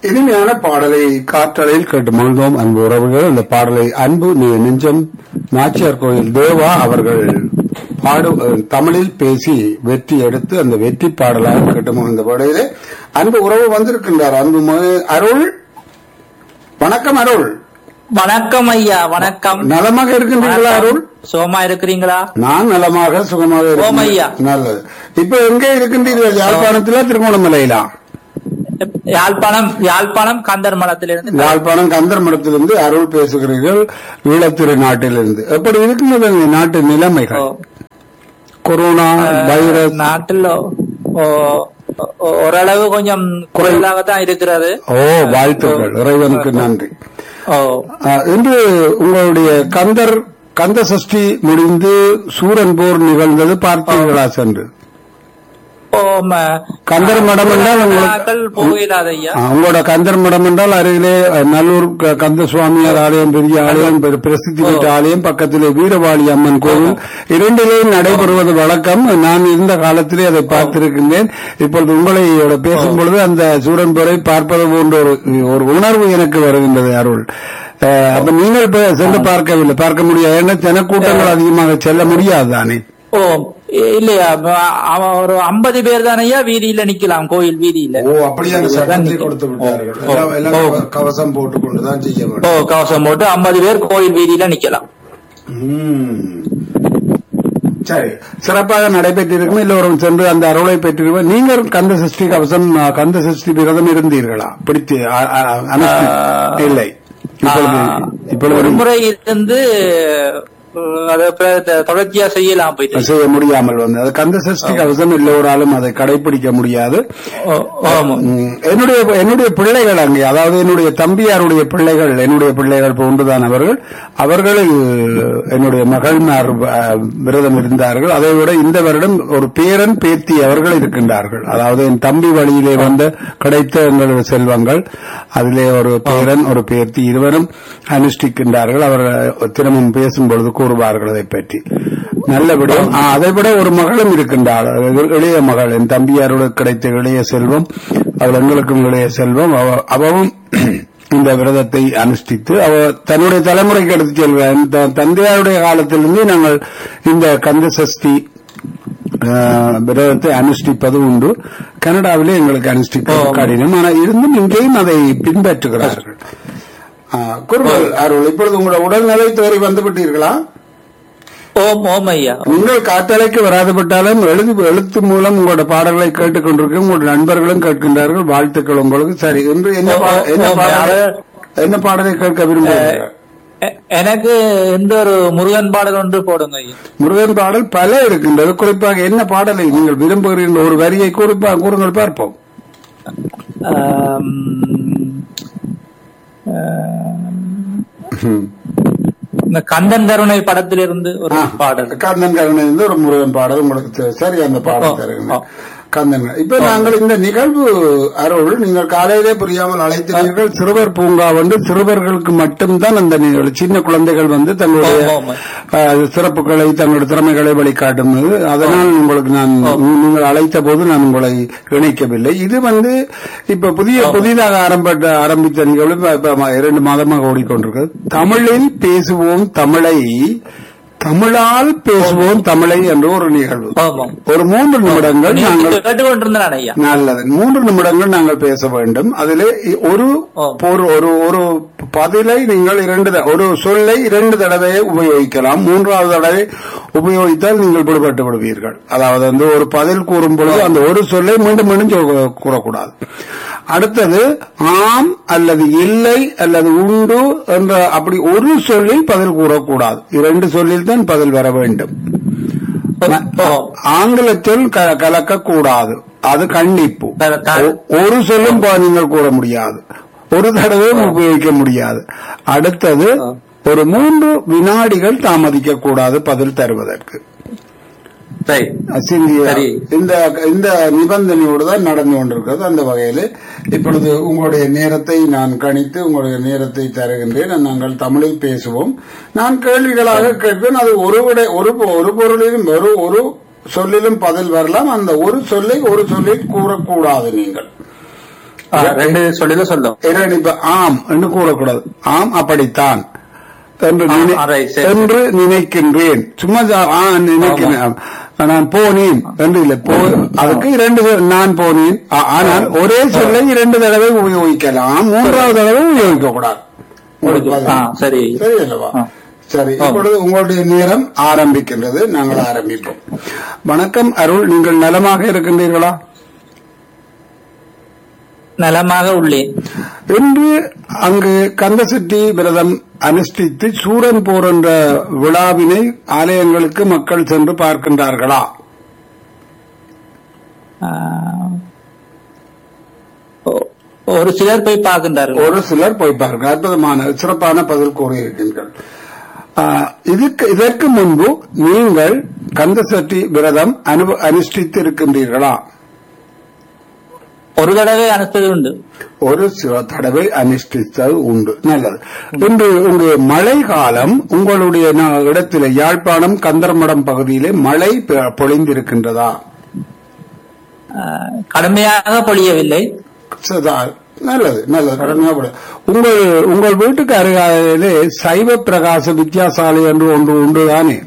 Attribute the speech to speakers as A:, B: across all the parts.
A: இனிமையான பாடலை காற்றலையில் கேட்டு மகிழ்ந்தோம் அன்பு உறவுகள் அந்த பாடலை அன்பு நீ நெஞ்சம் நாச்சியார் கோயில் தேவா அவர்கள் பாடு அஹ், தமிழில் பேசி வெற்றி எடுத்து அந்த வெற்றி பாடலாக கேட்டு மகிழ்ந்த பாடையிலே அன்பு உறவு வந்திருக்கின்றார் அன்பு மக- அருள் வணக்கம் அருள்
B: வணக்கம் ஐயா வணக்கம்
A: நலமாக இருக்கின்றீர்களா அருள்
B: சோமா இருக்கிறீங்களா
A: நான் நலமாக சுகமாக
B: ஓம் ஐயா.
A: இருக்கிறேன் நல்லது இப்ப எங்கே இருக்கின்றீர்கள் யாழ்ப்பாணத்திலா திருகோணமலையிலா
B: யாழ்ப்பாணம் யாழ்ப்பாணம் கந்தர் மலத்திலிருந்து
A: யாழ்ப்பாணம் கந்தர் மடத்திலிருந்து அருள் பேசுகிறீர்கள் ஈழத்திரு நாட்டிலிருந்து எப்படி இருக்கின்றது இந்த நாட்டு நிலைமைகள்
B: ஓ,
A: கொரோனா வைரஸ்
B: நாட்டில் ஓ, ஓ, ஓரளவு கொஞ்சம் குறைவாகத்தான் இருக்கிறது
A: ஓ வாழ்த்துக்கள் இறைவனுக்கு நன்றி
B: ஓ
A: ஆ, இன்று உங்களுடைய கந்தர் கந்த சஷ்டி முடிந்து சூரன் போர் நிகழ்ந்தது பார்த்தீர்களா சென்று
B: ஓ ம-
A: கந்தர் மடம் என்றால் உங்களுக்கு
B: நாட்கள் போயிடாது ஐயா
A: ஆ, உங்களோட கந்தர் மடம் என்றால் அருகிலே அஹ், நல்லூர் க- கந்த சுவாமியார் ஆலயம் பெரிய ஆலயம் பெரு- பிரசித்தி பெற்ற ஆலயம் பக்கத்திலே வீரவாளி அம்மன் கோவில் இரண்டிலேயும் நடைபெறுவது வழக்கம் நான் இருந்த காலத்திலே அதை பார்த்திருக்கின்றேன் இப்பொழுது உங்களை இதோட பேசும் பொழுது அந்த சூரன்பரை பார்ப்பது போன்ற ஒரு ஒரு உணர்வு எனக்கு வருகின்றது அருள் அஹ், அப்ப நீங்கள் இப்ப சென்று பார்க்கவில்லை பார்க்க முடியாது ஏன்னா ஜனக்கூட்டங்கள் அதிகமாக செல்ல முடியாது தானே
B: ஓ இ- இல்லையா அவ- அவன் ஒரு ஐம்பது பேர் தானே ஐயா வீதியில நிக்கலாம் கோயில் வீதியில
A: ஓ அப்படியான சட்டத்தை கொடுத்து விட்டார்கள் எல்லாம் எல்லாம் கவசம் போட்டுக் கொண்டுதான் செய்ய
B: ஓ கவசம் போட்டு ஐம்பது பேர் கோயில் வீதியில நிக்கலாம்
A: ம். சரி சிறப்பாக நடைபெற்றிருக்கும் எல்லோரும் சென்று அந்த அருளை பெற்றிருக்கும் நீங்கள் கந்த சஷ்டி கவசம் அஹ், கந்த சஷ்டி விரதம் இருந்தீர்களா பிடித்து அ- அ- அனுஷ்டி- இல்லை இப்பொழுது
B: ஒரு
A: இப்பொழுது
B: முறை இருந்து அஹ், அதை பிற- த- தொடர்ச்சியா செய்யலாம் போயிட்டு
A: செய்ய முடியாமல் வந்தது அது கந்த சஷ்டி கவசம் எல்லோராலும் அதை கடைபிடிக்க முடியாது
B: ஓ, ஆமா.
A: ம், என்னுடைய என்னுடைய பிள்ளைகள் அங்கே அதாவது என்னுடைய தம்பியாருடைய பிள்ளைகள் என்னுடைய பிள்ளைகள் போன்றுதான் அவர்கள் அவர்களில் என்னுடைய மகள்மார் அஹ், விரதம் இருந்தார்கள் அதை விட இந்த வருடம் ஒரு பேரன் பேத்தி அவர்கள் இருக்கின்றார்கள் அதாவது என் தம்பி வழியிலே வந்த கிடைத்த எங்களது செல்வங்கள் அதிலே ஒரு பேரன் ஒரு பேத்தி இருவரும் அனுஷ்டிக்கின்றார்கள் அவர் தினமும் பேசும்பொழுது கூறுவார்கள் அதை பற்றி நல்லபடியும் ஆ, அதை விட ஒரு மகளும் இருக்கின்றாள் அது இளைய மகள் என் தம்பியாரோடு கிடைத்த இளைய செல்வம் அவள் எங்களுக்கும் இளைய செல்வம் அவ- அவவும் இந்த விரதத்தை அனுஷ்டித்து அவ தன்னுடைய தலைமுறைக்கு எடுத்துச் செல்வார் த- தந்தையாருடைய காலத்திலிருந்து நாங்கள் இந்த கந்த சஷ்டி ஆ, விரதத்தை அனுஷ்டிப்பது உண்டு கனடாவிலே எங்களுக்கு அனுஷ்டிப்பது கடினம் ஆனால் இருந்தும் இங்கேயும் அதை பின்பற்றுகிறார்கள் ஆ, குருவல் அருள் இப்பொழுது உங்களோட உடல்நிலை தேறி வந்து விட்டீர்களா
B: ஓம் ஓம் ஐயா
A: நீங்கள் காற்றலைக்கு வராதுபட்டாலும் எழுது எழுத்து மூலம் உங்களோட பாடல்களை கேட்டுக் கொண்டிருக்க உங்களுடைய நண்பர்களும் கேட்கின்றார்கள் வாழ்த்துக்கள் உங்களுக்கு சரி இன்று என்ன பா- என்ன பாடலை என்ன பாடலை கேட்க விரும்புகிறீர்கள்
B: எ- எனக்கு எந்த ஒரு முருகன் பாடல் ஒன்று போடுங்க ஐயா
A: முருகன் பாடல் பல இருக்கின்றது குறிப்பாக என்ன பாடலை நீங்கள் விரும்புகிறீர்கள் ஒரு வரியை குறிப்பா கூறுங்கள் பார்ப்போம்
B: ஆம், ஆம்,
A: ம்.
B: இந்த கந்தன் கருணை படத்திலிருந்து ஒரு பாடல்
A: கந்தன் கருணை இருந்து ஒரு முருகன் பாடல் உங்களுக்கு தெ- சரி அந்த பாடல்
B: ஓ,
A: தருகிறேன்
B: ஓ.
A: கந்தன் இப்ப நாங்கள் இந்த நிகழ்வு அருள் நீங்கள் காலையிலே புரியாமல் அழைத்தீர்கள் சிறுவர் பூங்கா வந்து சிறுவர்களுக்கு மட்டும்தான் அந்த நிகழ்வு சின்ன குழந்தைகள் வந்து தங்களுடைய
B: ஆமா, ஆமா.
A: அஹ், சிறப்புகளை தங்களுடைய திறமைகளை வெளிக்காட்டுவது அதனால் உங்களுக்கு நான் நீங்கள் அழைத்த போது நான் உங்களை இணைக்கவில்லை இது வந்து இப்ப புதிய புதிதாக ஆரம்பித்த ஆரம்பித்த நிகழ்வு இப்ப- இப்ப இரண்டு மாதமாக ஓடிக்கொண்டிருக்கு தமிழில் பேசுவோம் தமிழை தமிழால் பேசுவோம் தமிழை என்ற ஒரு நிகழ்வு
B: ஆமாம்
A: ஒரு மூன்று நிமிடங்கள் நாங்கள்
B: கேட்டுக்கொண்டிருந்தேன் ஐயா
A: நல்லது மூன்று நிமிடங்கள் நாங்கள் பேச வேண்டும் அதிலே இ- ஒரு
B: ஆ.
A: ஒரு ஒரு ஒரு பதிலை நீங்கள் இரண்டு த- ஒரு சொல்லை இரண்டு தடவை உபயோகிக்கலாம் மூன்றாவது தடவை உபயோகித்தால் நீங்கள் விடுபட்டு விடுவீர்கள் அதாவது வந்து ஒரு பதில் கூறும் பொழுது அந்த ஒரு சொல்லை மீண்டும் மீண்டும் சொல்~ கூறக்கூடாது அடுத்தது ஆம் அல்லது இல்லை அல்லது உண்டு என்ற அப்படி ஒரு சொல்லில் பதில் கூறக்கூடாது இரண்டு சொல்லில் தான் பதில் வர வேண்டும்
B: ஓ.
A: ஆங்கிலத்தில் க- கலக்கக்கூடாது அது கண்டிப்பு
B: க- க-
A: ஒ- ஒரு சொல்லும் பா- நீங்கள் கூற முடியாது ஒரு தடவையும் உபயோகிக்க முடியாது அடுத்தது
B: ஆ.
A: ஒரு மூன்று வினாடிகள் தாமதிக்க கூடாது பதில் தருவதற்கு
B: சரி
A: சிந்திய
B: சரி.
A: இந்த இந்த நிபந்தனையோடு தான் நடந்து கொண்டிருக்கிறது அந்த வகையில் இப்பொழுது உங்களுடைய நேரத்தை நான் கணித்து உங்களுடைய நேரத்தை தருகின்றேன் நாங்கள் தமிழில் பேசுவோம் நான் கேள்விகளாக கேட்பேன் அது ஒரு விட ஒரு பொ- ஒரு பொருளிலும் ஒரு ஒரு சொல்லிலும் பதில் வரலாம் அந்த ஒரு சொல்லை ஒரு சொல்லில் கூறக்கூடாது நீங்கள்
B: ஆ, ரெண்டு சொல்லில சொல்லும்
A: இரண்டு இப்ப ஆம் என்று கூறக்கூடாது ஆம் அப்படித்தான் என்று
B: ஆ,
A: நினை-
B: ஆ, right, சரி.
A: என்று நினைக்கின்றேன் சும்மா ஜா- ஆ, நினைக்கிறேன் நான் போனேன் என்று இல்லை போ அதுக்கு இரண்டு சொல், நான் போனேன் ஆ- ஆனால் ஒரே சொல்லை இரண்டு தடவை உபயோகிக்கலாம் மூன்றாவது தடவை உபயோகிக்க கூடாது
B: ஆ, சரி
A: சரி அல்லவா
B: ஆ.
A: சரி
B: ஆ.
A: இப்பொழுது உங்களுடைய நேரம் ஆரம்பிக்கின்றது நாங்கள் ஆரம்பிப்போம் வணக்கம் அருள் நீங்கள் நலமாக இருக்கின்றீர்களா
B: நலமாக உள்ளேன்
A: இன்று அங்கு கந்தசட்டி விரதம் அனுஷ்டித்து சூரன் போர் என்ற விழாவினை ஆலயங்களுக்கு மக்கள் சென்று பார்க்கின்றார்களா
B: ஆ, ஒ- ஒரு சிலர் போய் பார்க்கின்றார்கள்
A: ஒரு சிலர் போய் பார்க்க அற்புதமான சிறப்பான பதில் கூறியிருக்கின்றனர் ஆ, இதுக்கு இதற்கு முன்பு நீங்கள் கந்தசட்டி விரதம் அனுப அனுஷ்டித்து இருக்கின்றீர்களா
B: ஒரு தடவை அனுப்பது உண்டு
A: ஒரு சில தடவை அனுஷ்டித்தல் உண்டு நல்லது இன்று உங்க மழை காலம் உங்களுடைய ந- இடத்திலே யாழ்ப்பாணம் கந்தர்மடம் பகுதியிலே மழை பெ- பொழிந்திருக்கின்றதா
B: ஆ, கடுமையாக பொழியவில்லை
A: சதா நல்லது நல்லது கடமையா போடு. உங்கள் உங்கள் வீட்டுக்கு அருகாலே சைவ பிரகாச வித்யாசாலை என்று ஒன்று உண்டுதானே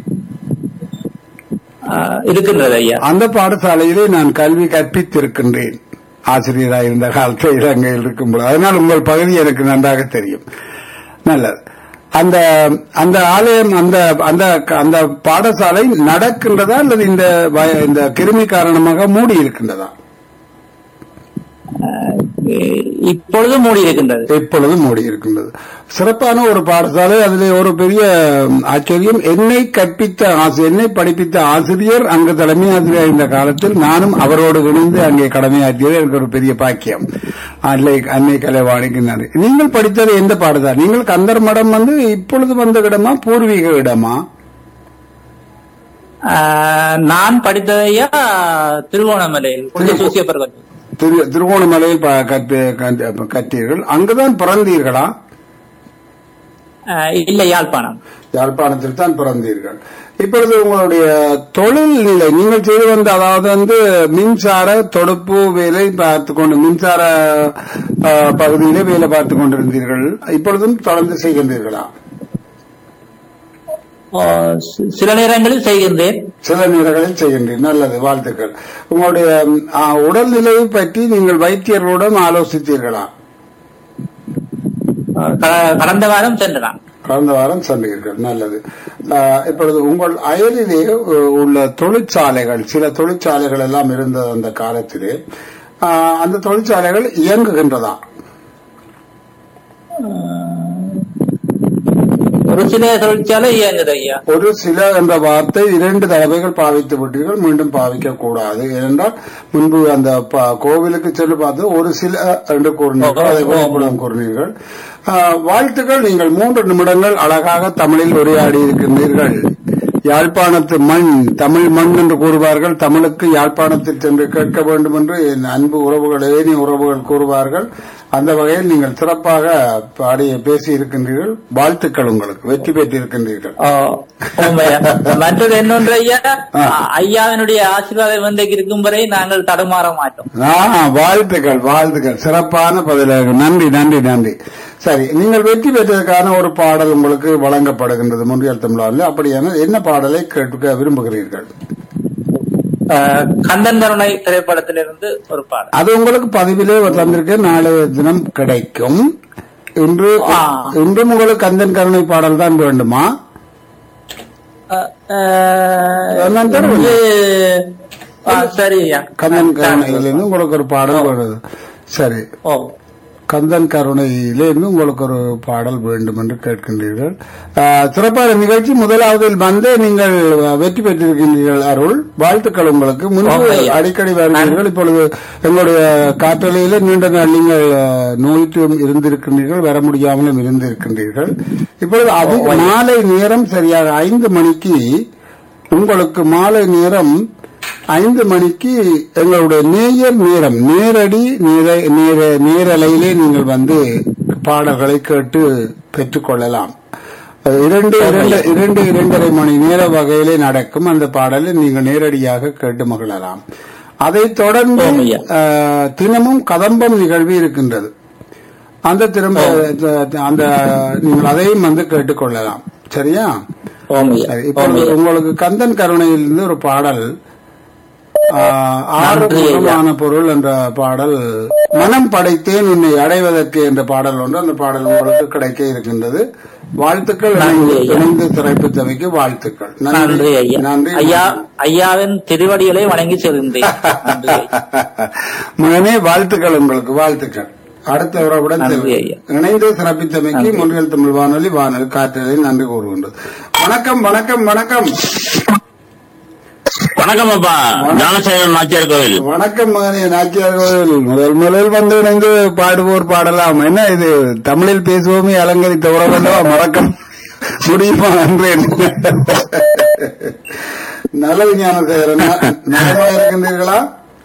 B: ஆ, இருக்கின்றது ஐயா
A: அந்த பாடசாலையிலே நான் கல்வி கற்பித்திருக்கின்றேன் ஆசிரியராக இருந்த காலத்தில் இலங்கையில் இருக்கும்போது அதனால் உங்கள் பகுதி எனக்கு நன்றாக தெரியும் நல்லது அந்த அந்த ஆலயம் அந்த அந்த அந்த பாடசாலை நடக்கின்றதா அல்லது இந்த வய- இந்த கிருமி காரணமாக மூடி இருக்கின்றதா
B: இப்பொழுது மூடி இருக்கின்றது
A: இப்பொழுது மூடி இருக்கின்றது சிறப்பான ஒரு பாடசாலை அதிலே ஒரு பெரிய ஆச்சரியம் என்னை கற்பித்த ஆசி- என்னை படிப்பித்த ஆசிரியர் அங்கு தலைமை ஆசிரியர் இந்த காலத்தில் நானும் அவரோடு இணைந்து அங்கே கடமையாற்றியது எனக்கு ஒரு பெரிய பாக்கியம் அன்னை அன்னை கலைவாணிக்கு நன்றி நீங்கள் படித்தது எந்த பாடசாலை நீங்கள் கந்தர் மடம் வந்து இப்பொழுது வந்த இடமா பூர்வீக இடமா
B: ஆ, நான் படித்தது ஐயா திருவோணமலையில் புனித சூசியப்பர் கல்லூரி.
A: திரு- திருகோணமலையில் ப- கற்று- கற்று- கற்றீர்கள் அங்குதான் பிறந்தீர்களா
B: ஆ, இல்லை யாழ்ப்பாணம்
A: யாழ்ப்பாணத்தில் தான் பிறந்தீர்கள் இப்பொழுது உங்களுடைய தொழில் நிலை நீங்கள் செய்து வந்த அதாவது வந்து மின்சார தொடுப்பு வேலை பார்த்து கொண்டு மின்சார அஹ், பகுதியிலே வேலை பார்த்து கொண்டிருந்தீர்கள் இப்பொழுதும் தொடர்ந்து செய்கின்றீர்களா
B: ஆ, சி- சில நேரங்களில் செய்கின்றேன்
A: சில நேரங்களில் செய்கின்றீர்கள் நல்லது வாழ்த்துக்கள் உங்களுடைய அஹ், உடல்நிலையை பற்றி நீங்கள் வைத்தியர்களுடன் ஆலோசித்தீர்களா
B: ஆ, க- கடந்த வாரம் சென்றேன்
A: கடந்த வாரம் சொன்னீர்கள் நல்லது ஆஹ், இப்பொழுது உங்கள் அயலிலே அஹ், உள்ள தொழிற்சாலைகள் சில தொழிற்சாலைகள் எல்லாம் இருந்தது அந்த காலத்திலே ஆஹ், அந்த தொழிற்சாலைகள் இயங்குகின்றதா
B: ஒரு சில தொழிற்சாலை இயங்குது ஐயா
A: ஒரு சில என்ற வார்த்தை இரண்டு தடவைகள் பாவித்து விட்டீர்கள் மீண்டும் பாவிக்க கூடாது ஏனென்றால் முன்பு அந்த ப- கோவிலுக்கு சென்று பார்த்து ஒரு சில என்று கூறினீர்கள் அதை விளம்பரம் கூறினீர்கள் ஆஹ், வாழ்த்துக்கள் நீங்கள் மூன்று நிமிடங்கள் அழகாக தமிழில் உரையாடி இருக்கின்றீர்கள் யாழ்ப்பாணத்து மண் தமிழ் மண் என்று கூறுவார்கள் தமிழுக்கு யாழ்ப்பாணத்தில் சென்று கேட்க வேண்டும் என்று என் அன்பு உறவுகள் ஏனி உறவுகள் கூறுவார்கள் அந்த வகையில் நீங்கள் சிறப்பாக பாடி பேசி இருக்கின்றீர்கள் வாழ்த்துக்கள் உங்களுக்கு வெற்றி பெற்றிருக்கின்றீர்கள்
B: ஆ, ஆமாம் ஐயா. மற்றது என்னொன்று ஐயா ஐயாவினுடைய ஆசீர்வாதம் வந்து இருக்கும் வரை நாங்கள் தடுமாற மாட்டோம்
A: ஆ, வாழ்த்துக்கள் வாழ்த்துக்கள் சிறப்பான பதிலாக நன்றி நன்றி நன்றி சரி நீங்கள் வெற்றி பெற்றதற்கான ஒரு பாடல் உங்களுக்கு வழங்கப்படுகின்றது முன்றியல் தமிழாவில் அப்படியான என்ன பாடலை கேட்க விரும்புகிறீர்கள்
B: ஆ, கந்தன் கருணை திரைப்படத்திலிருந்து ஒரு பாடல்
A: அது உங்களுக்கு பதிவிலே தந்திருக்க நாளைய தினம் கிடைக்கும் இன்று
B: ஆ.
A: இன்றும் உங்களுக்கு கந்தன் கருணை பாடல் தான் வேண்டுமா
B: ஆ, ஆ,
A: நான் தருவேன்.
B: இது, ஆ, சரி ஐயா
A: கந்தன் கருணையிலிருந்து உங்களுக்கு ஒரு பாடல் வருது சரி
B: ஓ
A: கந்தன் கருணையிலிருந்து உங்களுக்கு ஒரு பாடல் வேண்டும் என்று கேட்கின்றீர்கள் ஆஹ், சிறப்பான நிகழ்ச்சி முதலாவதில் வந்து நீங்கள் வெற்றி பெற்றிருக்கின்றீர்கள் அருள் வாழ்த்துக்கள் உங்களுக்கு முன்பு
B: ஓகே.
A: அடிக்கடி வருவீர்கள் இப்பொழுது எங்களுடைய காற்றலையில நீண்ட நாள் நீங்கள் ஆஹ், நோய்த்தும் இருந்திருக்கின்றீர்கள் வர முடியாமலும் இருந்திருக்கின்றீர்கள் இப்பொழுது அது மாலை நேரம் சரியாக ஐந்து மணிக்கு உங்களுக்கு மாலை நேரம் ஐந்து மணிக்கு எங்களுடைய நேயர் நேரம் நேரடி நேர நேர நேரலையிலே நீங்கள் வந்து பாடல்களை கேட்டு பெற்றுக்கொள்ளலாம் அது இரண்டு இரண்டு இரண்டு இரண்டரை மணி நேர வகையிலே நடக்கும் அந்த பாடலை நீங்கள் நேரடியாக கேட்டு மகிழலாம் அதைத் தொடர்ந்து
B: ஆம் ஐயா.
A: அஹ், தினமும் கதம்பம் நிகழ்வு இருக்கின்றது அந்த திரும்ப அந்த நீங்கள் அதையும் வந்து கேட்டுக்கொள்ளலாம் சரியா
B: ஓமையா
A: சரி, இப்பொழுது
B: ஓமையா
A: உங்களுக்கு கந்தன் கருணையிலிருந்து ஒரு பாடல் ஆஹ், ஆறு
B: நன்றி ஐயா.
A: முகமான பொருள் என்ற பாடல் மனம் படைத்தேன் உன்னை அடைவதற்கு என்ற பாடல் ஒன்று அந்த பாடல் உங்களுக்கு கிடைக்க இருக்கின்றது வாழ்த்துக்கள்
B: நன்றி
A: இணைந்து-
B: ஐயா.
A: இணைந்து சிறப்பித்தமைக்கு வாழ்த்துக்கள்
B: நன்றி ஐயா
A: நன்றி
B: ஐயா ஐயாவின் திருவடிகளை வணங்கி செல்கின்றேன் நன்றி ஐயா.
A: மகனே வாழ்த்துக்கள் உங்களுக்கு வாழ்த்துக்கள் அடுத்த உறவுடன்
B: நன்றி
A: செல்வோம்.
B: ஐயா.
A: இணைந்து சிறப்பித்தமைக்கு
B: நன்றி.
A: முன்னில் தமிழ் வானொலி வானொலி காற்றலில் நன்றி கூறுகின்றது வணக்கம் வணக்கம் வணக்கம்
C: வணக்கம் அப்பா ஞானசேகரன் நாச்சியார் கோவில்
A: வணக்கம் மகனே நாச்சியார் கோவில் முதல் முதலில் வந்து இணைந்து பாடுவோர் பாடலாம் என்ன இது தமிழில் பேசுவோமே அலங்கரித்த உறவல்லவா மறக்கம் முடியுமா என்றேன் நல்லது ஞானசேகரன் ந- நலமா இருக்கின்றீர்களா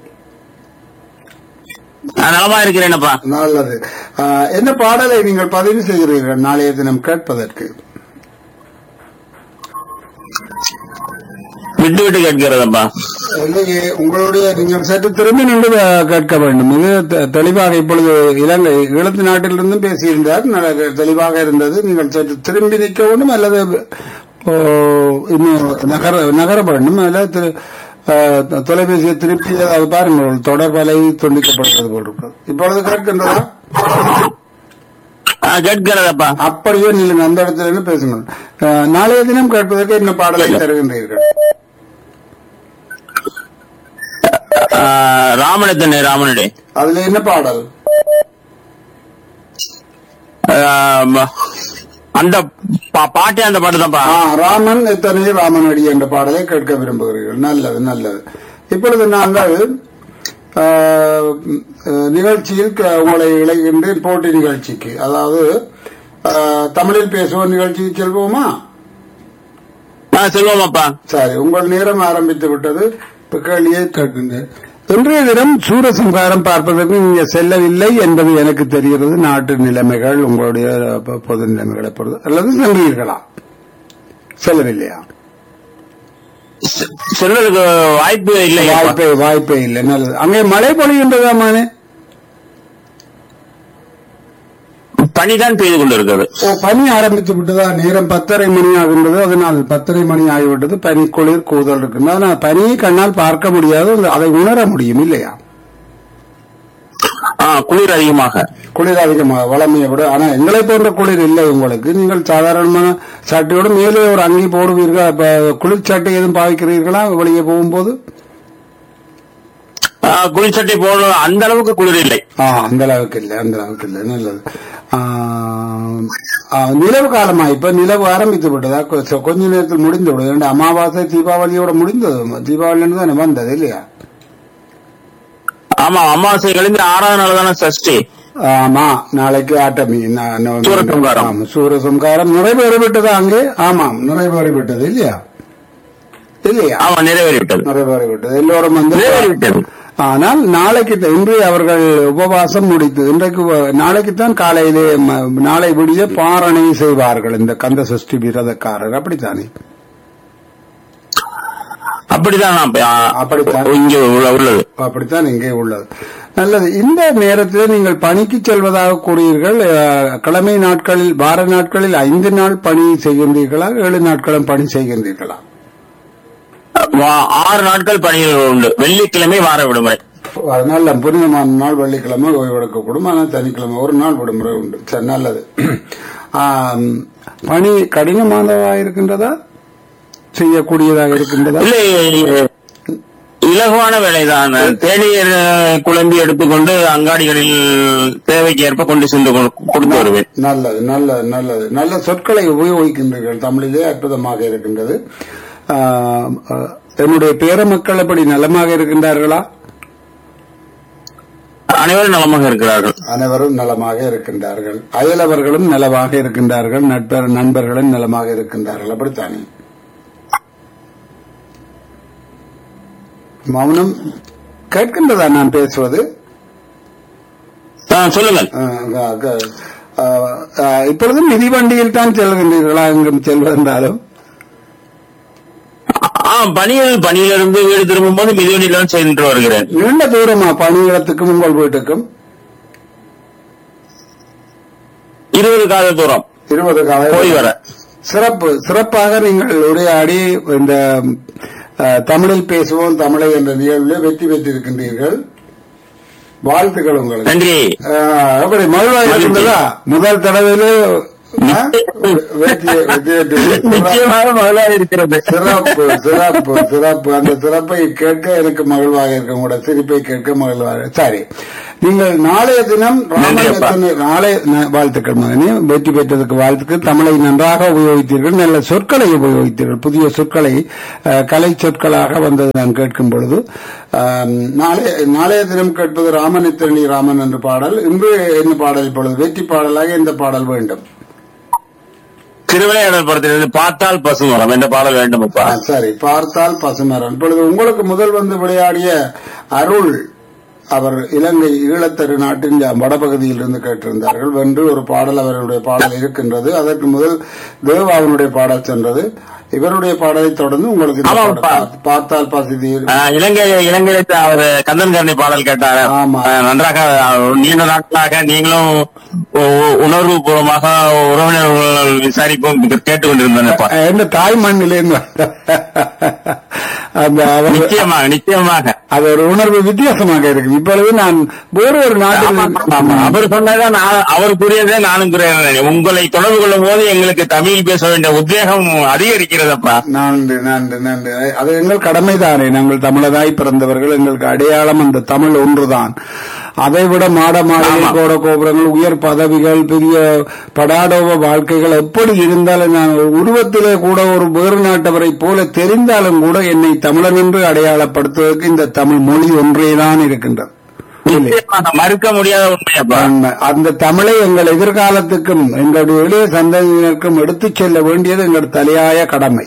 C: நான் நலமா இருக்கிறேன் அப்பா
A: நல்லது ஆஹ், என்ன பாடலை நீங்கள் பதிவு செய்கிறீர்கள் நாளைய தினம் கேட்பதற்கு
C: விட்டு விட்டு கேட்கிறதப்பா
A: இல்லையே உங்களுடைய நீங்கள் சற்று திரும்பி நின்று அஹ், கேட்க வேண்டும் இது தெ- தெளிவாக இப்பொழுது இலங்கை ஈழத்து நாட்டிலிருந்தும் பேசியிருந்தார் நல்ல தெளிவாக இருந்தது நீங்கள் சற்று திரும்பி நிற்க வேண்டும் அல்லது ஓ, இன்னும் நகர நகர வேண்டும் அல்லது திரு அஹ், தொ- தொலைபேசியை திருப்பி அது பாருங்கள் தொடர் வலை துண்டிக்கப்படுவது போல் இருக்கிறது இப்பொழுது கேட்கின்றதா
C: ஆ, கேட்கிறதப்பா
A: அப்படியே நீங்கள் அந்த இடத்துல இருந்து பேசுங்கள் அஹ், நாளைய தினம் கேட்பதற்கு என்ன பாடலை தருகின்றீர்கள்
C: ஆ, ராமனத்தனே ராமனடே
A: அதுல என்ன பாடல்
C: ஆ, ம- அந்த பா- பாட்டே அந்த பாட்டு தான்ப்பா
A: ஆ, ராமன் எத்தனை ராமனடி என்ற பாடலை கேட்க விரும்புகிறீர்கள் நல்லது நல்லது இப்பொழுது நாங்கள் ஆ, ம், நிகழ்ச்சியில் க- உங்களை இழைக்கின்றேன் போட்டி நிகழ்ச்சிக்கு அதாவது ஆ, தமிழில் பேசுவோம் நிகழ்ச்சிக்கு செல்வோமா
C: ஆ, செல்வம் அப்பா
A: சரி உங்கள் நேரம் ஆரம்பித்து விட்டது இப்ப கேள்வியை கேட்கின்றேன் இன்றைய தினம் சூரசம்ஹாரம் பார்ப்பதற்கு நீங்க செல்லவில்லை என்பது எனக்கு தெரிகிறது நாட்டு நிலைமைகள் உங்களுடைய பொ- பொது நிலைமைகளை பொறுத்து அல்லது சென்றீர்களா செல்லவில்லையா
C: செ- செல்வதற்கு வாய்ப்பு இல்லை
A: வாய்ப்பே வாய்ப்பே இல்லை நல்லது அங்கே மழை பொழிகின்றதாமானே
C: பனிதான் பெய்து கொண்டிருக்கிறது
A: ஓ பனி ஆரம்பித்து விட்டதா நேரம் பத்தரை மணி ஆகின்றது அதனால் பத்தரை மணி ஆகிவிட்டது பனி குளிர் கூதல் இருக்குது ஆனால் பனியை கண்ணால் பார்க்க முடியாது அதை உணர முடியும் இல்லையா
C: ஆ, குளிர் அதிகமாக
A: குளிர் அதிகமாக வளமையை விட ஆனா எங்களை போன்ற குளிர் இல்லை உங்களுக்கு நீங்கள் சாதாரணமான சட்டையோடு மேலே ஒரு அங்கி போடுவீர்கள் அப்ப குளிர் சட்டை எதுவும் பாவிக்கிறீர்களா வெளியே போகும்போது
C: ஆ, குளிர் சட்டை போட அந்த அளவுக்கு குளிர் இல்லை
A: ஆ அந்த அளவுக்கு இல்லை அந்த அளவுக்கு இல்லை நல்லது ஆ, ஆ, நிலவு காலமா இப்ப நிலவு ஆரம்பித்து விட்டதா கொ- கொஞ்ச நேரத்தில் முடிந்து விடுது ஏன்னா அமாவாசை தீபாவளியோட முடிந்தது தீபாவளி தானே வந்தது இல்லையா
C: ஆமா அமாவாசை கழிந்து ஆறாவது நாள் தானே சஷ்டி
A: ஆமா நாளைக்கு ஆட்டமி நா- நவமி.
C: சூரசம்ஹாரம்.
A: ஆமா, சூரசம்ஹாரம் நிறைவேறிவிட்டதா அங்கே ஆமாம் நிறைவேறிவிட்டது இல்லையா இல்லையா
C: ஆமா நிறைவேறிவிட்டது
A: நிறைவேறிவிட்டது எல்லோரும் வந்து
C: நிறைவேறிவிட்டது
A: ஆனால் நாளைக்கு த- இன்று அவர்கள் உபவாசம் முடித்து இன்றைக்கு வ- நாளைக்குத்தான் காலையிலே ம- நாளை விடிய பாரணை செய்வார்கள் இந்த கந்த சஷ்டி விரதக்காரர் அப்படித்தானே
C: அப்படிதான் நான் ப- ஆ,
A: அப்படித்தான்.
C: இங்க உள்ள- உள்ளது
A: அப்படித்தான் இங்கே உள்ளது நல்லது இந்த நேரத்தில் நீங்கள் பணிக்கு செல்வதாக கூறுவீர்கள் அஹ், கிழமை நாட்களில் வார நாட்களில் ஐந்து நாள் பணி செய்கின்றீர்களா ஏழு நாட்களும் பணி செய்கின்றீர்களா
C: வா- ஆறு நாட்கள் பணிகள் உண்டு வெள்ளிக்கிழமை வார விடுமுறை
A: அதனால புனிதமான நாள் வெள்ளிக்கிழமை ஓய்வெடுக்கக்கூடும் ஆனால் சனிக்கிழமை ஒரு நாள் விடுமுறை உண்டு சரி நல்லது ஆம், பணி கடினமானதாக இருக்கின்றதா செய்யக்கூடியதாக இருக்கின்றதா
C: இல்லை இலகுவான வேலைதான் தேநீர் அஹ், குழம்பி எடுத்துக்கொண்டு அங்காடிகளில் தேவைக்கு ஏற்ப கொண்டு சென்று கொ- கொடுத்து வருவேன்
A: நல்லது நல்லது நல்லது நல்ல சொற்களை உபயோகிக்கின்றீர்கள் தமிழிலே அற்புதமாக இருக்கின்றது ஆம், அஹ், என்னுடைய பேர மக்கள் எப்படி நலமாக இருக்கின்றார்களா
C: அனைவரும் நலமாக இருக்கிறார்கள்
A: அனைவரும் நலமாக இருக்கின்றார்கள் அயலவர்களும் நலமாக இருக்கின்றார்கள் நட்பர் நண்பர்களும் நலமாக இருக்கின்றார்கள் அப்படித்தானே மௌனம் கேட்கின்றதா நான் பேசுவது
C: ஆ, சொல்லுங்கள்
A: அஹ், அஹ், அஹ், அஹ், இப்பொழுதும் மிதிவண்டியில் தான் செல்கின்றீர்களா எங்கும் செல்வதென்றாலும்
C: ஆ ஆமாம் பணியில் பணியிலிருந்து வீடு திரும்பும் போது மிதிவண்டியில சென்று வருகிறேன்
A: நீண்ட தூரமா பணியிடத்துக்கும் உங்கள் வீட்டுக்கும்
C: இருபது கால தூரம்
A: இருபது கால
C: போய் வர
A: சிறப்பு சிறப்பாக நீங்கள் உரையாடி இந்த அஹ், தமிழில் பேசுவோம் தமிழை என்ற நிகழ்வில் வெற்றி பெற்றிருக்கின்றீர்கள் வாழ்த்துக்கள் உங்களுக்கு
C: நன்றி
A: அஹ், எப்படி மகிழ்வாக இருக்கின்றதா முதல் தடவையிலே அஹ், வெற்றி வெற்றி வெற்றி
C: நிச்சயமாக மகளாக இருக்கிறது
A: சிறப்பு சிறப்பு சிறப்பு அந்த சிறப்பை கேட்க எனக்கு மகிழ்வாக இருக்கும் கூட சிரிப்பை கேட்க மகிழ்வாக சரி நீங்கள் நாளைய தினம் ராமன்
C: நன்றி அப்பா.
A: எத்தனை நாளை ந- வாழ்த்துக்கள் மகனே வெற்றி பெற்றதுக்கு வாழ்த்துக்கள் தமிழை நன்றாக உபயோகித்தீர்கள் நல்ல சொற்களை உபயோகித்தீர்கள் புதிய சொற்களை அஹ், கலை சொற்களாக வந்தது நான் கேட்கும் பொழுது ஆம், நாளை நாளைய தினம் கேட்பது ராமன் இத்தரணி ராமன் என்ற பாடல் இன்று என்ன பாடல் இப்பொழுது வெற்றி பாடலாக இந்த பாடல் வேண்டும்
C: திருவிளையாடல் படத்திலிருந்து பார்த்தால் பசுமரம் என்ற பாடல் வேண்டும் அப்பா
A: ஆ, சரி பார்த்தால் பசுமரம் இப்பொழுது உங்களுக்கு முதல் வந்து விளையாடிய அருள் அவர் இலங்கை ஈழத்தரு நாட்டின் வடபகுதியில் இருந்து கேட்டிருந்தார்கள் வென்று ஒரு பாடல் அவருடைய பாடல் இருக்கின்றது அதற்கு முதல் தேவாவினுடைய பாடல் சென்றது இவருடைய பாடலை தொடர்ந்து உங்களுக்கு இந்த
C: ஆமாம்,
A: பாடல்
C: பா.
A: பார்த்து- பார்த்தால் பசுதீர்
C: ஆஹ், இலங்கை இலங்கை அவர் கந்தன் கரணி பாடல் கேட்டார்
A: ஆமா.
C: ஆஹ், நன்றாக ஆஹ், நீண்ட நாட்களாக நீங்களும் உணர்வு பூர்வமாக உறவினர்கள் விசாரிப்பும் கேட்டுக்கொண்டிருந்தேன்ப்பா
A: என்ன தாய் மண்ணிலேருந்து அந்த அவர்
C: நிச்சயமாக நிச்சயமாக
A: அது ஒரு உணர்வு வித்தியாசமாக இருக்கு இப்பொழுது நான் வேறு ஒரு
C: ஆமா, ஆமா.
A: நாட்டில்
C: அவர் சொன்னதான் நான் அவர் கூறியதே நானும் கூறியது உங்களை தொடர்பு கொள்ளும் போது எங்களுக்கு தமிழ் பேச வேண்டிய உத்வேகம் அதிகரிக்கிறதப்பா
A: நன்றி நன்றி நன்றி அது எங்கள் கடமைதானே நாங்கள் தமிழராய் பிறந்தவர்கள் எங்களுக்கு அடையாளம் அந்த தமிழ் ஒன்றுதான் அதைவிட மாட மாளிகை
C: ஆமா.
A: கோட கோபுரங்கள் உயர் பதவிகள் பெரிய படாடோப வாழ்க்கைகள் எப்படி இருந்தாலும் நான் ஒரு உருவத்திலே கூட ஒரு வேறு நாட்டவரை போல தெரிந்தாலும் கூட என்னை தமிழன் என்று அடையாளப்படுத்துவதற்கு இந்த தமிழ் மொழி ஒன்றேதான் இருக்கின்றது இல்லை.
C: நிச்சயமாக மறுக்க முடியாத உண்மையப்பா
A: உண்மை. அந்த தமிழை எங்கள் எதிர்காலத்துக்கும் எங்களுடைய இளைய சந்ததியினருக்கும் எடுத்துச் செல்ல வேண்டியது எங்கள் தலையாய கடமை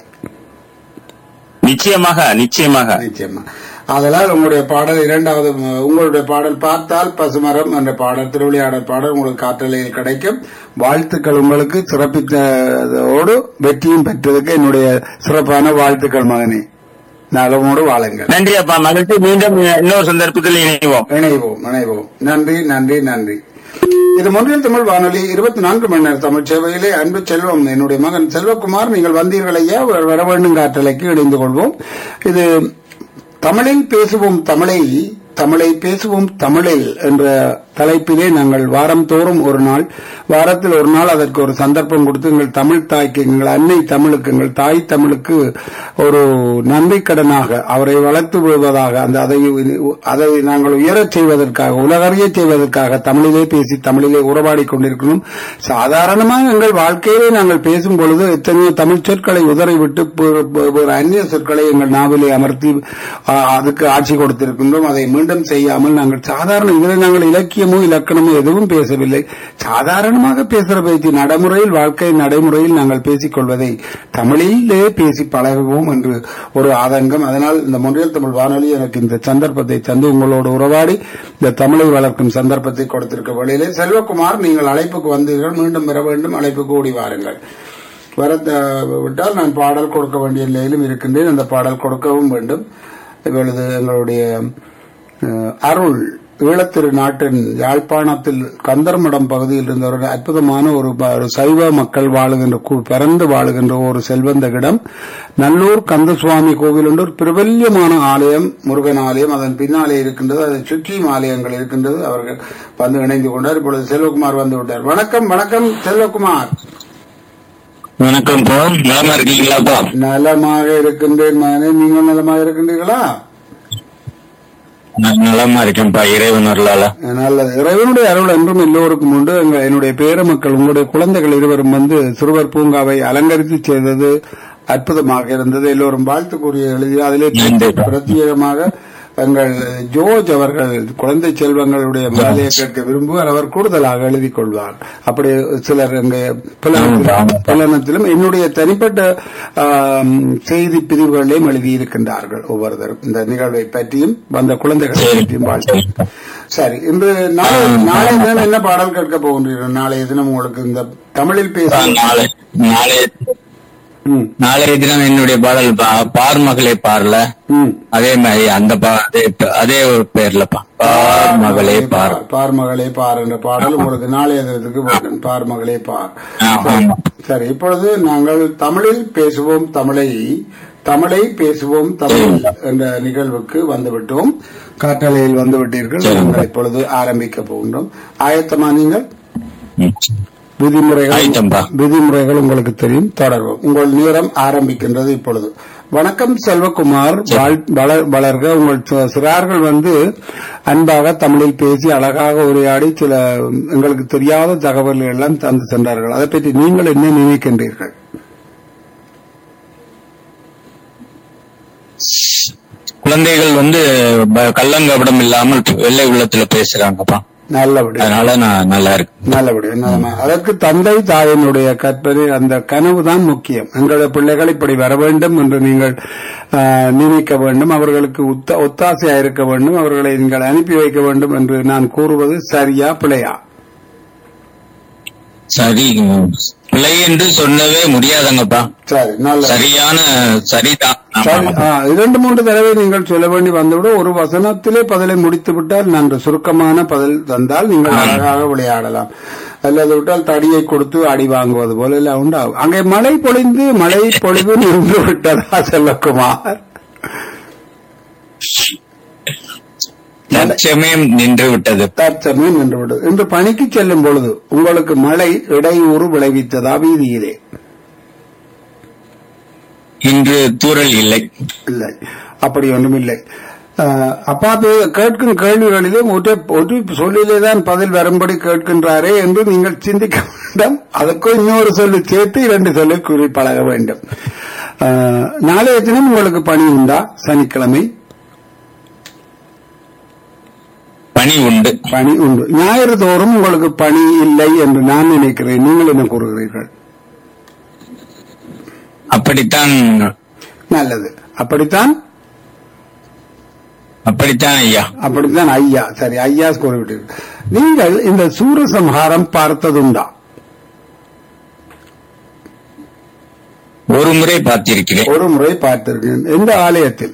C: நிச்சயமாக நிச்சயமாக
A: நிச்சயமா அதனால் உங்களுடைய பாடல் இரண்டாவது ம- உங்களுடைய பாடல் பார்த்தால் பசுமரம் என்ற பாடல் திருவிளையாடல் பாடல் உங்களுக்கு காற்றலையில் கிடைக்கும் வாழ்த்துக்கள் உங்களுக்கு சிறப்பித்ததோடு வெற்றியும் பெற்றதுக்கு என்னுடைய சிறப்பான வாழ்த்துக்கள் மகனே நலமோடு வாழுங்கள்
C: நன்றி அப்பா மகிழ்ச்சி மீண்டும் இன்னொரு சந்தர்ப்பத்தில் இணைவோம்
A: இணைவோம் இணைவோம் நன்றி நன்றி நன்றி இது முன்னில் தமிழ் வானொலி இருபத்தி நான்கு மணி நேர தமிழ் சேவையிலே அன்பு செல்வம் என்னுடைய மகன் செல்வகுமார் நீங்கள் வந்தீர்கள் ஐயா வர வேண்டும் காற்றலைக்கு இணைந்து கொள்வோம் இது தமிழில் பேசுவோம் தமிழை தமிழை பேசுவோம் தமிழில் என்ற தலைப்பிலே நாங்கள் வாரம் தோறும் ஒரு நாள் வாரத்தில் ஒரு நாள் அதற்கு ஒரு சந்தர்ப்பம் கொடுத்து எங்கள் தமிழ் தாய்க்கு எங்கள் அன்னை தமிழுக்கு எங்கள் தாய் தமிழுக்கு ஒரு நன்றி கடனாக அவரை வளர்த்து விடுவதாக அந்த அதை அதை நாங்கள் உயரச் செய்வதற்காக உலகறிய செய்வதற்காக தமிழிலே பேசி தமிழிலே உறவாடி கொண்டிருக்கணும் சாதாரணமாக எங்கள் வாழ்க்கையிலே நாங்கள் பேசும் பொழுது எத்தனையோ தமிழ் சொற்களை உதறிவிட்டு பு- பு- வேறு அந்நிய சொற்களை எங்கள் நாவிலே அமர்த்தி ஆ, அதுக்கு ஆட்சி கொடுத்திருக்கின்றோம் அதை மீண்டும் செய்யாமல் நாங்கள் சாதாரண இதில் நாங்கள் இலக்கியமோ இலக்கணமோ எதுவும் பேசவில்லை சாதாரணமாக பேசுகிற பேச்சு நடைமுறையில் வாழ்க்கை நடைமுறையில் நாங்கள் பேசிக் கொள்வதை தமிழிலே பேசி பழகுவோம் என்று ஒரு ஆதங்கம் அதனால் இந்த முன்றியல் தமிழ் வானொலி எனக்கு இந்த சந்தர்ப்பத்தை தந்து உங்களோடு உறவாடி இந்த தமிழை வளர்க்கும் சந்தர்ப்பத்தை கொடுத்திருக்க வழியிலே செல்வகுமார் நீங்கள் அழைப்புக்கு வந்தீர்கள் மீண்டும் பெற வேண்டும் அழைப்புக்கு ஓடி வாருங்கள் வர விட்டால் நான் பாடல் கொடுக்க வேண்டிய நிலையிலும் இருக்கின்றேன் அந்த பாடல் கொடுக்கவும் வேண்டும் இப்பொழுது எங்களுடைய அஹ், அருள் ஈழத்திரு நாட்டின் யாழ்ப்பாணத்தில் கந்தர்மடம் பகுதியில் இருந்த ஒரு அற்புதமான ஒரு ப- ஒரு சைவ மக்கள் வாழுகின்ற கு- பரந்து வாழுகின்ற ஒரு செல்வந்த இடம் நல்லூர் கந்தசுவாமி கோவில் என்று ஒரு பிரபல்யமான ஆலயம் முருகன் ஆலயம் அதன் பின்னாலே இருக்கின்றது அதை சுற்றியும் ஆலயங்கள் இருக்கின்றது அவர்கள் வந்து இணைந்து கொண்டார் இப்பொழுது செல்வகுமார் வந்து விட்டார் வணக்கம் வணக்கம் செல்வகுமார்
C: வணக்கம் போ நலமா இருக்கீங்களாப்பா
A: நலமாக இருக்கின்றேன் மகனே நீங்கள் நலமாக இருக்கின்றீர்களா
C: நான் நலமா இருக்கேன்ப்பா இறைவன் அருளால
A: நல்லது இறைவனுடைய அருள் என்றும் எல்லோருக்கும் உண்டு எங்க- என்னுடைய பேர மக்கள் உங்களுடைய குழந்தைகள் இருவரும் வந்து சிறுவர் பூங்காவை அலங்கரித்து செய்தது அற்புதமாக இருந்தது எல்லோரும் வாழ்த்து கூறிய எழுதி அதிலே
C: நன்றி.
A: பிரத்யேகமாக எங்கள் ஜோர்ஜ் அவர்கள் குழந்தை செல்வங்களுடைய வேலையை கேட்க விரும்புவார் அவர் கூடுதலாக எழுதி கொள்வார் அப்படி சிலர் எங்க புலனத்திலும் புலனத்திலும் என்னுடைய தனிப்பட்ட ஆம், செய்தி பிரிவுகளிலும் எழுதியிருக்கின்றார்கள் ஒவ்வொருத்தரும் இந்த நிகழ்வை பற்றியும் வந்த குழந்தைகளை பற்றியும் வாழ்த்து சரி இன்று நாளை நாளை தினம் என்ன பாடல் கேட்க போகின்றீர்கள் நாளைய தினம் உங்களுக்கு இந்த தமிழில் பேச
C: நாளை நாளை
A: ம்
C: நாளைய தினம் என்னுடைய பாடல் பா- பார் மகளே பார்ல
A: ம்
C: அதே மாதிரி அந்த பா- அதே- அதே ஒரு பேர்லப்பா பார் மகளே பார்
A: பார் மகளே பார் என்ற பாடல் உங்களுக்கு நாளைய தினத்துக்கு வரும். பார் மகளே பார்
C: ஆ, ஆமா
A: சரி இப்பொழுது நாங்கள் தமிழில் பேசுவோம் தமிழை தமிழை பேசுவோம் தமிழ் என்ற நிகழ்வுக்கு வந்துவிட்டோம் காற்றலையில் வந்து விட்டீர்கள்
C: சரி.
A: நாங்கள் இப்பொழுது ஆரம்பிக்க போகின்றோம் ஆயத்தமா நீங்கள்
C: ம்.
A: விதிமுறைகள்
C: ஆயத்தம்பா.
A: விதிமுறைகள் உங்களுக்கு தெரியும் தொடர்போம் உங்கள் நேரம் ஆரம்பிக்கின்றது இப்பொழுது வணக்கம் செல்வகுமார் வாழ்- வளர்- வளர்க உங்கள் சி- சிறார்கள் வந்து அன்பாக தமிழில் பேசி அழகாக உரையாடி சில எங்களுக்கு தெரியாத தகவல்கள் எல்லாம் தந்து சென்றார்கள் அதை பற்றி நீங்கள் என்ன நினைக்கின்றீர்கள்
C: குழந்தைகள் வந்து ப- கள்ளங்கபடம் இல்லாமல் வெள்ளை உள்ளத்துல பேசுறாங்கப்பா
A: நல்லபடி
C: அதனால நான் நல்லா இருக்கு
A: நல்லபடி நல்லமா. அதற்கு தந்தை தாயினுடைய கற்பனை அந்த கனவு தான் முக்கியம் எங்களுடைய பிள்ளைகள் இப்படி வர வேண்டும் என்று நீங்கள் ஆ, நினைக்க வேண்டும் அவர்களுக்கு ஒத்த- ஒத்தாசையா இருக்க வேண்டும் அவர்களை நீங்கள் அனுப்பி வைக்க வேண்டும் என்று நான் கூறுவது சரியா பிழையா
C: சரி பிள்ளை என்று சொல்லவே முடியாதங்கப்பா
A: சரி நல்ல
C: சரியான சரிதான்
A: சரி
C: ஆமா.
A: ஆ, இரண்டு மூன்று தடவை நீங்கள் சொல்ல வேண்டி வந்துவிட ஒரு வசனத்திலே பதிலை முடித்து விட்டால் நன்று சுருக்கமான பதில் தந்தால் நீங்கள் அழகாக விளையாடலாம் அல்லது விட்டால் தடியை கொடுத்து அடி வாங்குவது போல எல்லாம் உண்டாகும் அங்கே மழை பொழிந்து மழை பொழிவு நின்று விட்டதா செல்லக்குமார்
C: தற்சமயம் நின்று விட்டது
A: தற்சமயம் நின்று விட்டது இன்று பணிக்கு செல்லும் பொழுது உங்களுக்கு மழை இடையூறு விளைவித்ததா வீதியிலே
C: இன்று தூறல் இல்லை
A: இல்லை அப்படி ஒன்றும் இல்லை அஹ், அப்பா பே- கேட்கும் கேள்விகளிலே ஒற்றை ஒரு சொல்லிலே தான் பதில் வரும்படி கேட்கின்றாரே என்று நீங்கள் சிந்திக்க வேண்டும் அதுக்கும் இன்னொரு சொல்லு சேர்த்து இரண்டு சொல்லி கூறி பழக வேண்டும் அஹ், நாளைய தினம் உங்களுக்கு பணி உண்டா சனிக்கிழமை
C: பணி உண்டு
A: பணி உண்டு ஞாயிறு தோறும் உங்களுக்கு பணி இல்லை என்று நான் நினைக்கிறேன் நீங்கள் என்ன கூறுகிறீர்கள்
C: அப்படித்தான்
A: நல்லது அப்படித்தான்
C: அப்படித்தான் ஐயா
A: அப்படித்தான் ஐயா சரி ஐயா கூறிவிட்டீர்கள் நீங்கள் இந்த சூரசம்ஹாரம் பார்த்ததுண்டா
C: ஒரு முறை பார்த்திருக்கிறேன்
A: ஒரு முறை பார்த்திருக்கேன் எந்த ஆலயத்தில்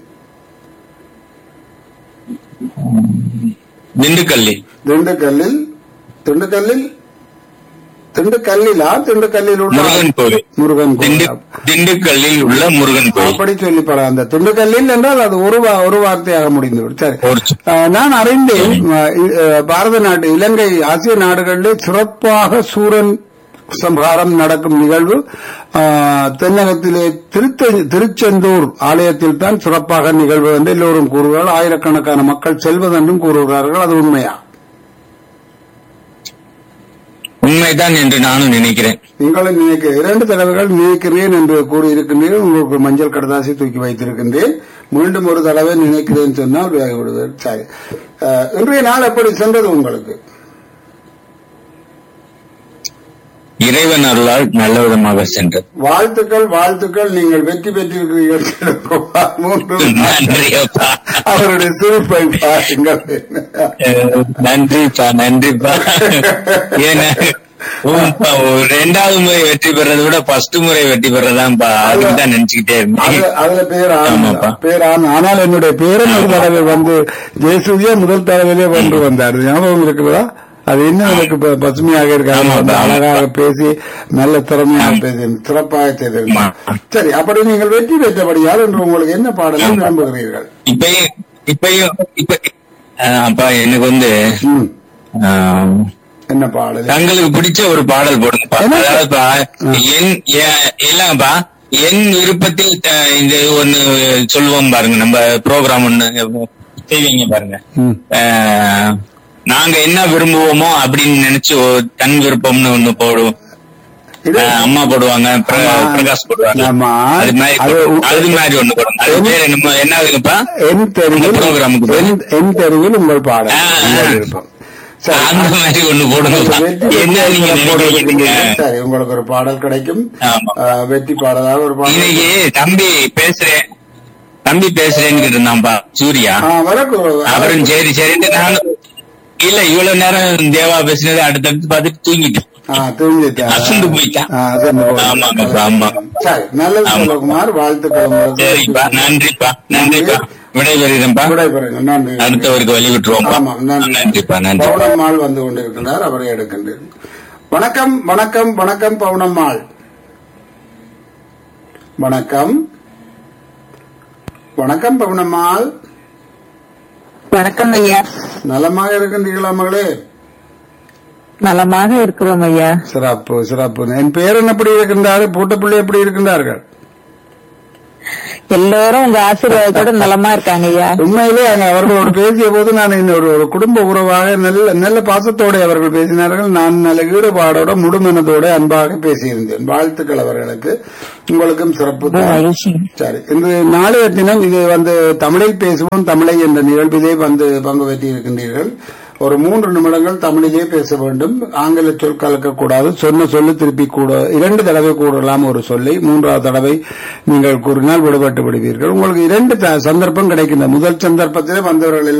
C: திண்டுக்கல்லி
A: திண்டுக்கல்லில் திண்டுக்கல்லில் திண்டுக்கல்லிலா திண்டுக்கல்லில் உள்ள
C: முருகன் கோவில்
A: முருகன்
C: திண்டு
A: கோவில்
C: திண்டுக்கல்லில் உள்ள முருகன் கோவில்
A: அப்படி சொல்லி பரவ அந்த திண்டுக்கல்லில் என்றால் அது ஒரு வா- ஒரு வார்த்தையாக முடிந்துவிடும் சரி
C: ஒரு சொ-
A: அஹ், நான் அறிந்தேன் அஹ், இ- அஹ், பாரத நாட்டு இலங்கை ஆசிய நாடுகளிலே சிறப்பாக சூரன் சம்ஹாரம் நடக்கும் நிகழ்வு அஹ், தென்னகத்திலே திருத்த- திருச்செந்தூர் ஆலயத்தில் தான் சிறப்பாக நிகழ்வு என்று எல்லோரும் கூறுகிறார்கள் ஆயிரக்கணக்கான மக்கள் செல்வதென்றும் கூறுகிறார்கள் அது உண்மையா
C: உண்மைதான் என்று நானும் நினைக்கிறேன்
A: நீங்களும் நினைக்க இரண்டு தடவைகள் நினைக்கிறேன் என்று கூறியிருக்கின்றீர்கள் உங்களுக்கு மஞ்சள் கடதாசி தூக்கி வைத்திருக்கின்றேன் மீண்டும் ஒரு தடவை நினைக்கிறேன் சொன்னால் விலகி விடுவேன் சரி அஹ், இன்றைய நாள் எப்படி சென்றது உங்களுக்கு
C: இறைவன் அருளால் நல்ல விதமாக சென்றது
A: வாழ்த்துக்கள் வாழ்த்துக்கள் நீங்கள் வெற்றி பெற்றிருக்கிறீர்கள் செல்வகுமார். மூன்று
C: நன்றி அப்பா
A: அவருடைய சிரிப்பை பாருங்கள்
C: அஹ், நன்றிப்பா நன்றிப்பா ஏன்னா உம்ப்பா, ஒரு ரெண்டாவது முறை வெற்றி பெறதை விட ஃபர்ஸ்ட் முறை வெற்றி பெறதான்ப்பா அதுக்கு தான் நினைச்சுக்கிட்டே இருந்தேன்
A: அதுல அதுல பேர் ஆனந்த்
C: ஆமாப்பா.
A: பேர் ஆனந்த் ஆனால் என்னுடைய பேரன் ஒரு தடவை வந்து ஜெயசூரியா முதல் தடவையிலே வந்து வந்தார் ஞாபகம் இருக்குதா அது இன்னும் எனக்கு ப- பசுமையாக இருக்காது
C: ஆமாப்பா.
A: வந்து அழகாக பேசி நல்ல திறமையாக பேசி சிறப்பாக செய்திருந்தார்
C: ஆமா.
A: சரி அப்படி நீங்கள் வெற்றி பெற்றபடியால் என்று உங்களுக்கு என்ன பாடலை
C: ஆமா.
A: விரும்புகிறீர்கள்
C: இப்பயும் இப்பயும் இப்ப அஹ், அப்பா எனக்கு வந்து
A: ம்,
C: அஹ்,
A: என்ன பாடல்
C: தங்களுக்கு பிடிச்ச ஒரு பாடல் போடுங்கப்பா
A: என்ன?
C: அதாவதுப்பா என் எ- இல்லப்பா என் விருப்பத்தில் அஹ், இந்த ஒண்ணு சொல்லுவோம் பாருங்க நம்ம ப்ரோக்ராம் ஒண்ணு செய்வீங்க பாருங்க
A: ம்.
C: அஹ், நாங்க என்ன விரும்புவோமோ அப்படின்னு நினைச்சு ஒரு தன் விருப்பம்னு ஒண்ணு போடுவோம்
A: இது
C: அஹ், அம்மா போடுவாங்க பிர-
A: ஆமா.
C: பிரகாஷ் போடுவாங்க
A: ஆமா.
C: அது மாதிரி
A: அது
C: போடுவோம். அது மாதிரி ஒண்ணு போடுங்க அது பேர் என்னமோ என்ன இருக்குப்பா
A: என் தெருவில்
C: ப்ரோக்ராமுக்கு பேரு.
A: என்- என் தெருவில் உங்கள் பாடல்
C: ஆ, ஆ.
A: உங்கள் விருப்பம் சரி
C: அந்த மாதிரி ஒண்ணு போடுங்கப்பா
A: வெற்றி
C: என்ன நீங்க நினைக்கிறீங்க
A: சரி உங்களுக்கு ஒரு பாடல் கிடைக்கும்
C: ஆமா.
A: அஹ், வெற்றி பாடலாக ஒரு பாடல்
C: இன்னைக்கு தம்பி பேசுறேன் தம்பி பேசுறேன்னு இருந்தான்பா சூர்யா
A: ஆ, வரக்கு
C: அவரும் சரி சரின்ட்டு நானும் இல்ல இவ்வளவு நேரம் தேவா பேசினது அடுத்தடுத்து பார்த்துட்டு தூங்கிட்டேன்
A: ஆ, தூங்கிட்டாரா?
C: அசந்து போயிட்டான்.
A: ஆ, அசந்து போயிட்டான்.
C: ஆமாங்கப்பா, ஆமா.
A: சரி நல்லது
C: ஆமா.
A: செல்வகுமார் வாழ்த்துக்கள் உங்களுக்கு.
C: சரிப்பா நன்றிப்பா நன்றிப்பா விடைபெறுகிறேன்ப்பா
A: விடைபெறுங்க நன்றி
C: அடுத்தவருக்கு வழி விட்டுருவோம்ப்பா
A: ஆமாம் நன்றி
C: நன்றிப்பா நன்றி
A: பவுனம்மாள் வந்து கொண்டிருக்கிறார் அவரை எடுக்கின்றேன் வணக்கம் வணக்கம் வணக்கம் பவுனம்மாள் வணக்கம் வணக்கம் பவுனம்மாள்
D: வணக்கம் ஐயா
A: நலமாக இருக்கின்றீர்களா மகளே
D: நலமாக இருக்கிறோம் ஐயா
A: சிறப்பு சிறப்பு என் பேரன் எப்படி இருக்கின்றாரு பூட்டப்பிள்ளை எப்படி இருக்கின்றார்கள்
D: எல்லோரும் உங்க ஆசீர்வாதத்தோட நலமா இருக்காங்க ஐயா
A: உண்மையிலே அங்க அவர்களோடு பேசிய போது நான் இந்த ஒரு ஒரு குடும்ப உறவாக நல்ல நல்ல பாசத்தோடு அவர்கள் பேசினார்கள் நான் நல்ல ஈடுபாடோட முழுமனதோட அன்பாக பேசியிருந்தேன் வாழ்த்துக்கள் அவர்களுக்கு உங்களுக்கும் சிறப்பு
D: ரொம்ப
A: தான்.
D: மகிழ்ச்சி
A: சரி இன்று நாளைய தினம் இது வந்து தமிழில் பேசுவோம் தமிழை என்ற நிகழ்விலே வந்து பங்கு பெற்றி இருக்கின்றீர்கள் ஒரு மூன்று நிமிடங்கள் தமிழிலே பேச வேண்டும் ஆங்கில சொல் கலக்கக்கூடாது சொன்ன சொல்லு திருப்பி கூட இரண்டு தடவை கூறலாம் ஒரு சொல்லி மூன்றாவது தடவை நீங்கள் கூறினால் விடுபட்டு விடுவீர்கள் உங்களுக்கு இரண்டு த- சந்தர்ப்பம் கிடைக்கின்ற முதல் சந்தர்ப்பத்திலே வந்தவர்கள்